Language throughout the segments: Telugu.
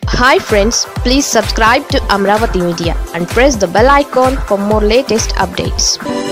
hi friends please subscribe to Amaravati media and press the bell icon for more latest updates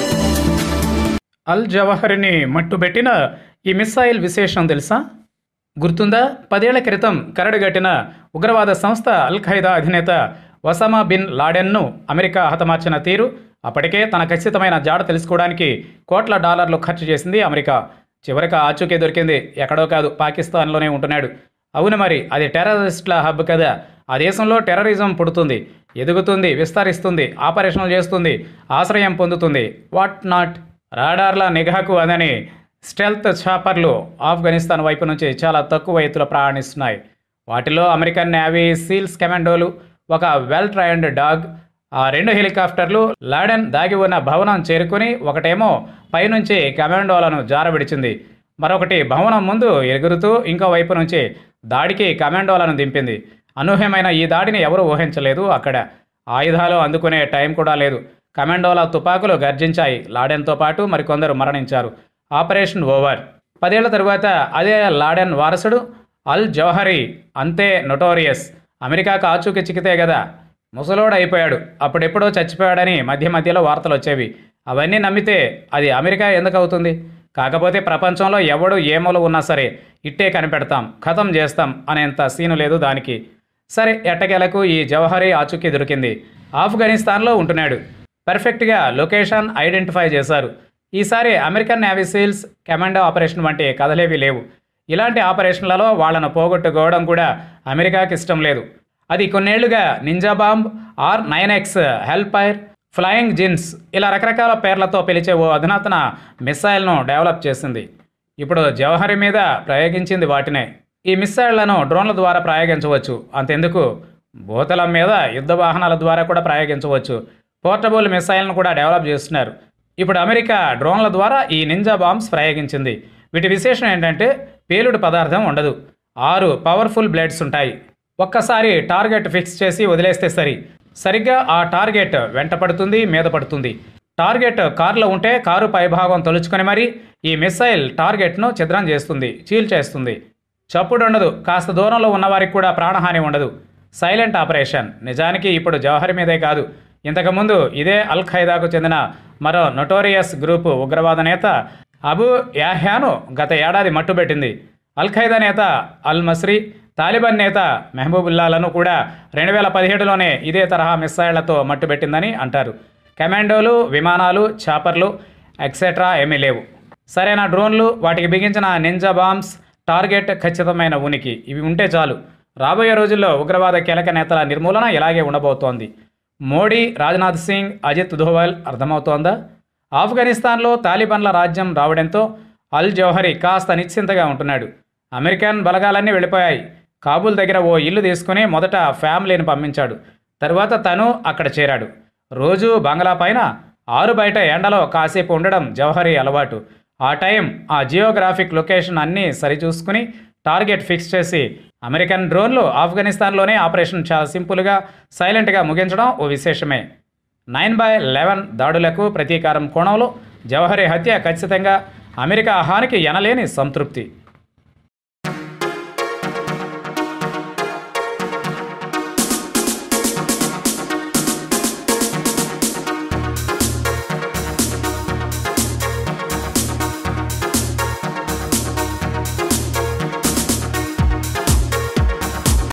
Al జవహర్ని మట్టుబెట్టిన ఈ మిస్సైల్ విశేషం తెలుసా గుర్తుందా పదేళ్ల క్రితం కరడుగట్టిన ఉగ్రవాద సంస్థ అల్ ఖైదా అధినేత ఒసామా బిన్ లాడెన్ను అమెరికా హతమార్చిన తీరు అప్పటికే తన ఖచ్చితమైన జాడ తెలుసుకోవడానికి కోట్ల డాలర్లు ఖర్చు చేసింది అమెరికా చివరికి ఆచూకీ దొరికింది ఎక్కడో కాదు పాకిస్తాన్లోనే ఉంటున్నాడు అవును మరి అది టెర్రరిస్టుల హబ్ కదా ఆ దేశంలో టెర్రరిజం పుడుతుంది ఎదుగుతుంది విస్తరిస్తుంది ఆపరేషన్లు చేస్తుంది ఆశ్రయం పొందుతుంది వాట్ నాట్ రాడార్ల నిఘాకు అదని స్టెల్త్ చాపర్లు ఆఫ్ఘనిస్తాన్ వైపు నుంచి చాలా తక్కువ ఎత్తులో ప్రయాణిస్తున్నాయి వాటిలో అమెరికన్ నేవీ సీల్స్ కమాండోలు ఒక వెల్ ట్రైన్డ్ డాగ్ ఆ రెండు హెలికాప్టర్లు లాడెన్ దాగి ఉన్న భవనం చేరుకుని ఒకటేమో పైనుంచి కమాండోలను జారవిడిచింది మరొకటి భవనం ముందు ఎగురుతూ ఇంకో వైపు నుంచి దాడికి కమాండోలను దింపింది అనూహ్యమైన ఈ దాడిని ఎవరూ ఊహించలేదు అక్కడ ఆయుధాలు అందుకునే టైం కూడా లేదు కమాండోల తుపాకులు గర్జించాయి లాడెన్తో పాటు మరికొందరు మరణించారు ఆపరేషన్ ఓవర్ పదేళ్ల తరువాత అదే లాడెన్ వారసుడు అల్ జవహరీ అంతే నొటోరియస్ అమెరికాకు ఆచూకీ చిక్కితే కదా ముసలోడు అయిపోయాడు అప్పుడెప్పుడో చచ్చిపోయాడని మధ్య మధ్యలో వార్తలు వచ్చేవి అవన్నీ నమ్మితే అది అమెరికా ఎందుకు అవుతుంది కాకపోతే ప్రపంచంలో ఎవడు ఏ మూల ఉన్నా సరే ఇట్టే కనిపెడతాం ఖతం చేస్తాం అనేంత సీను లేదు దానికి సరే ఎట్టకేలకు ఈ జవహరీ ఆచూకీ దొరికింది ఆఫ్ఘనిస్తాన్లో ఉంటున్నాడు పర్ఫెక్ట్గా లొకేషన్ ఐడెంటిఫై చేశారు ఈసారి American navy seals commando operation వంటి కథలేవి లేవు ఇలాంటి ఆపరేషన్లలో వాళ్ళను పోగొట్టుకోవడం కూడా అమెరికాకి ఇష్టం లేదు అది కొన్నేళ్లుగా ninja bomb R nine X hellfire flying జిన్స్ ఇలా రకరకాల పేర్లతో పిలిచే ఓ అధునాతన మిస్సైల్ను డెవలప్ చేసింది ఇప్పుడు జవహరి మీద ప్రయోగించింది వాటినే ఈ మిస్సైళ్లను డ్రోన్ల ద్వారా ప్రయోగించవచ్చు అంతెందుకు భూతలం మీద యుద్ధ వాహనాల ద్వారా కూడా ప్రయోగించవచ్చు పోర్టబుల్ మిసైల్ను కూడా డెవలప్ చేస్తున్నారు ఇప్పుడు అమెరికా డ్రోన్ల ద్వారా ఈ నింజా బాంబ్స్ ప్రయోగించింది వీటి విశేషం ఏంటంటే పేలుడు పదార్థం ఉండదు ఆరు పవర్ఫుల్ బ్లేడ్స్ ఉంటాయి ఒక్కసారి టార్గెట్ ఫిక్స్ చేసి వదిలేస్తే సరి సరిగ్గా ఆ టార్గెట్ వెంట పడుతుంది మీద పడుతుంది టార్గెట్ కారులో ఉంటే కారు పైభాగం తొలుచుకొని మరి ఈ మిసైల్ టార్గెట్ను ఛిద్రం చేస్తుంది చీల్చేస్తుంది చప్పుడు ఉండదు కాస్త దూరంలో ఉన్నవారికి కూడా ప్రాణహాని ఉండదు సైలెంట్ ఆపరేషన్ నిజానికి ఇప్పుడు జవహర్ మీదే కాదు ఇంతకుముందు ఇదే అల్ ఖైదాకు చెందిన మరో నొటోరియస్ గ్రూపు ఉగ్రవాద నేత అబు యాహ్యాను గత ఏడాది మట్టుబెట్టింది అల్ ఖైదా నేత అల్ మస్రీ తాలిబాన్ నేత మెహబూబుల్లాలను కూడా రెండు వేల పదిహేడులోనే ఇదే తరహా మిస్సైళ్లతో మట్టుబెట్టిందని అంటారు కమాండోలు విమానాలు చాపర్లు ఎక్సెట్రా ఏమీ లేవు సరైన డ్రోన్లు వాటికి బిగించిన నింజా బాంబ్స్ టార్గెట్ ఖచ్చితమైన ఉనికి ఇవి ఉంటే చాలు రాబోయే రోజుల్లో ఉగ్రవాద కీలక నేతల నిర్మూలన ఇలాగే ఉండబోతోంది మోడీ రాజ్నాథ్ సింగ్ అజిత్ దోవల్ అర్థమవుతోందా ఆఫ్ఘనిస్తాన్లో తాలిబాన్ల రాజ్యం రావడంతో అల్ జౌహరి కాస్త నిశ్చింతగా ఉంటున్నాడు అమెరికన్ బలగాలన్నీ వెళ్ళిపోయాయి కాబూల్ దగ్గర ఓ ఇల్లు తీసుకుని మొదట ఫ్యామిలీని పంపించాడు తరువాత తను అక్కడ చేరాడు రోజు బంగ్లా పైన ఆరు బయట ఎండలో కాసేపు ఉండడం జవహరి అలవాటు ఆ టైం ఆ జియోగ్రాఫిక్ లొకేషన్ అన్నీ సరిచూసుకుని టార్గెట్ ఫిక్స్ చేసి అమెరికన్ డ్రోన్లు ఆఫ్ఘనిస్తాన్లోనే ఆపరేషన్ చాలా సింపుల్గా సైలెంట్గా ముగించడం ఓ విశేషమే నైన్ బై లెవెన్ దాడులకు ప్రతీకారం కోణంలో జవహరి హత్య ఖచ్చితంగా అమెరికా హానికి ఎనలేని సంతృప్తి